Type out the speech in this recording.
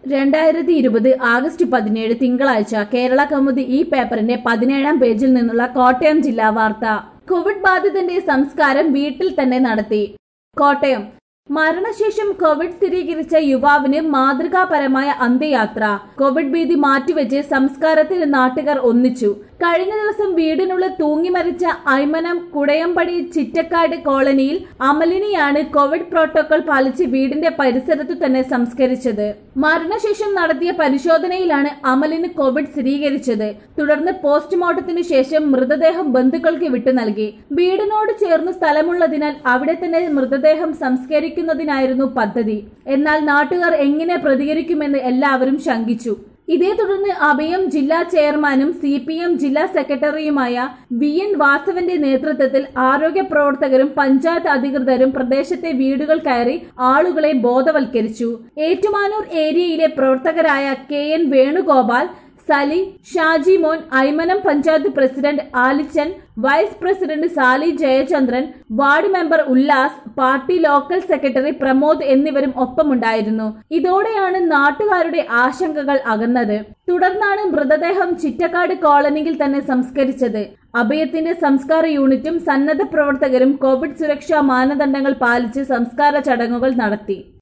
രണ്ടായിരത്തി ഇരുപത് ആഗസ്റ്റ് പതിനേഴ് തിങ്കളാഴ്ച കേരള കൗമുദി ഈ പേപ്പറിന്റെ പതിനേഴാം പേജിൽ നിന്നുള്ള കോട്ടയം ജില്ലാ വാർത്ത കോവിഡ് ബാധിതന്റെ സംസ്കാരം വീട്ടിൽ തന്നെ നടത്തി കോട്ടയം മരണശേഷം കോവിഡ് സ്ഥിരീകരിച്ച യുവാവിന് മാതൃകാപരമായ അന്ത്യയാത്ര കോവിഡ് ഭീതി മാറ്റിവെച്ച് സംസ്കാരത്തിന് നാട്ടുകാർ ഒന്നിച്ചു കഴിഞ്ഞ ദിവസം വീടിനുള്ളിൽ തൂങ്ങി മരിച്ച ഐമനം കുടയമ്പടി ചിറ്റക്കാട് കോളനിയിൽ അമലിനെയാണ് കോവിഡ് പ്രോട്ടോകോൾ പാലിച്ച് വീടിന്റെ പരിസരത്തു തന്നെ സംസ്കരിച്ചത് മരണശേഷം നടത്തിയ പരിശോധനയിലാണ് അമലിന് കോവിഡ് സ്ഥിരീകരിച്ചത് തുടർന്ന് പോസ്റ്റ്മോർട്ടത്തിനു ശേഷം മൃതദേഹം ബന്ധുക്കൾക്ക് വിട്ടു നൽകി വീടിനോട് ചേർന്ന് സ്ഥലമുള്ളതിനാൽ അവിടെ തന്നെ മൃതദേഹം സംസ്കരിക്കുന്നതിനായിരുന്നു പദ്ധതി എന്നാൽ നാട്ടുകാർ എങ്ങനെ പ്രതികരിക്കുമെന്ന് എല്ലാവരും ശങ്കിച്ചു ഇതേ തുടർന്ന് അഭയം ജില്ലാ ചെയർമാനും സി പി എം ജില്ലാ സെക്രട്ടറിയുമായ വി എൻ വാസവന്റെ നേതൃത്വത്തിൽ ആരോഗ്യ പ്രവർത്തകരും പഞ്ചായത്ത് അധികൃതരും പ്രദേശത്തെ വീടുകൾ കയറി ആളുകളെ ബോധവൽക്കരിച്ചു ഏറ്റുമാനൂർ ഏരിയയിലെ പ്രവർത്തകരായ K N Venugopal Sali Shaji Mon Aymanam panchayat president Alichan vice president Sali Jayachandran ward member Ullas party local secretary Pramod എന്നിവരും ഒപ്പമുണ്ടായിരുന്നു ഇതോടെയാണ് നാട്ടുകാരുടെ ആശങ്കകൾ അകന്നത് തുടർന്നാണ് മൃതദേഹം ചിറ്റക്കാട് കോളനിയിൽ തന്നെ സംസ്കരിച്ചത് അഭയത്തിന്റെ സംസ്കാര യൂണിറ്റും സന്നദ്ധ പ്രവർത്തകരും കോവിഡ് സുരക്ഷാ മാനദണ്ഡങ്ങൾ പാലിച്ച് സംസ്കാര ചടങ്ങുകൾ നടത്തി